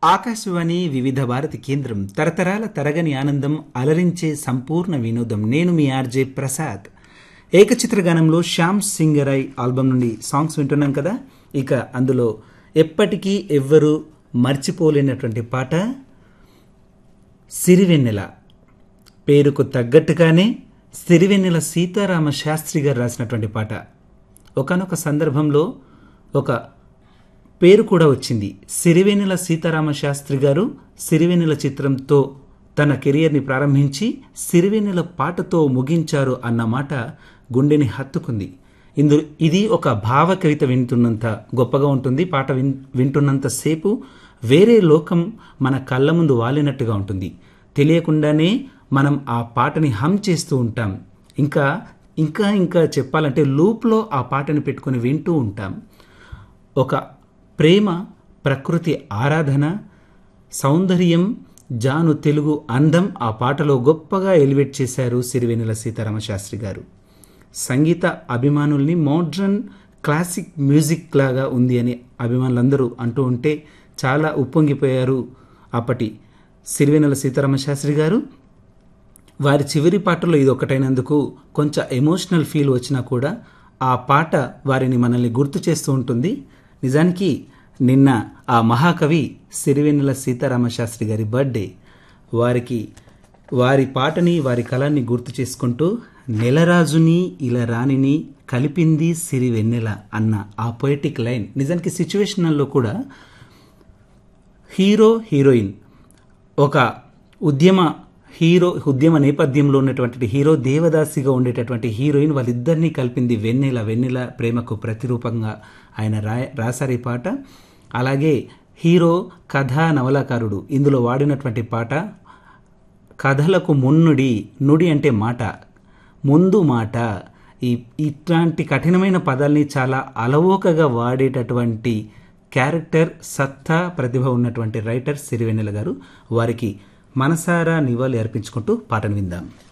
ఆకాశవాణి వివిధ భారతి కేంద్రం తరతరాల తరగని ఆనందం అలరించే సంపూర్ణ వినోదం నేను మీ ఆర్జే ప్రసాద్ ఏకచిత్ర గానంలో శ్యామ్ సింగరాయ్ ఆల్బమ్ నుండి సాంగ్స్ వింటున్నాం కదా ఇక అందులో ఎప్పటికీ ఎవ్వరూ మర్చిపోలేనటువంటి పాట సిరివెన్నెల పేరుకు తగ్గట్టుగానే సిరివెన్నెల సీతారామ శాస్త్రి గారు రాసినటువంటి పాట ఒకనొక సందర్భంలో ఒక పేరు కూడా వచ్చింది సిరివెన్నెల సీతారామ శాస్త్రి గారు సిరివెన్నెల చిత్రంతో తన కెరియర్ని ప్రారంభించి సిరివెన్నెల పాటతో ముగించారు అన్న మాట గుండెని హత్తుకుంది ఇందు ఇది ఒక భావ కవిత వింటున్నంత గొప్పగా ఉంటుంది పాట విన్ వింటున్నంతసేపు వేరే లోకం మన కళ్ళ ముందు వాలినట్టుగా ఉంటుంది తెలియకుండానే మనం ఆ పాటని హమ్ చేస్తూ ఉంటాం ఇంకా ఇంకా ఇంకా చెప్పాలంటే లూప్లో ఆ పాటని పెట్టుకొని వింటూ ఉంటాం ఒక ప్రేమ ప్రకృతి ఆరాధన సౌందర్యం జాను తెలుగు అందం ఆ పాటలో గొప్పగా ఎలివేట్ చేశారు సిరివెన్నెల సీతారామ శాస్త్రి గారు సంగీత అభిమానుల్ని మోడ్రన్ క్లాసిక్ మ్యూజిక్ లాగా ఉంది అని అభిమానులందరూ అంటూ ఉంటే చాలా ఉప్పొంగిపోయారు అప్పటి సిరివెన్నెల సీతారామ శాస్త్రి గారు వారి చివరి పాటలో ఇది ఒకటైనందుకు కొంచెం ఎమోషనల్ ఫీల్ వచ్చినా కూడా ఆ పాట వారిని మనల్ని గుర్తు చేస్తూ ఉంటుంది నిజానికి నిన్న ఆ మహాకవి సిరివెన్నెల సీతారామ శాస్త్రి గారి బర్త్డే వారికి వారి పాటని వారి కళాన్ని గుర్తు చేసుకుంటూ నెలరాజుని ఇలా రాణిని కలిపింది సిరివెన్నెల అన్న ఆ పొయిటిక్ లైన్ నిజానికి సిచ్యువేషనల్లో కూడా హీరో హీరోయిన్ ఒక ఉద్యమ హీరో ఉద్యమ నేపథ్యంలో ఉన్నటువంటి హీరో దేవదాసిగా ఉండేటటువంటి హీరోయిన్ వాళ్ళిద్దరినీ కలిపింది వెన్నెల వెన్నెల ప్రేమకు ప్రతిరూపంగా ఆయన రా రాశారు ఈ పాట అలాగే హీరో కథా నవలాకారుడు ఇందులో వాడినటువంటి పాట కథలకు మున్నుడి నుడి అంటే మాట ముందు మాట ఈ ఇట్లాంటి కఠినమైన పదాల్ని చాలా అలవోకగా వాడేటటువంటి క్యారెక్టర్ సత్తా ప్రతిభ ఉన్నటువంటి రైటర్ సిరివెన్నెల గారు వారికి మనసారా నివాళి అర్పించుకుంటూ పాటను విందాం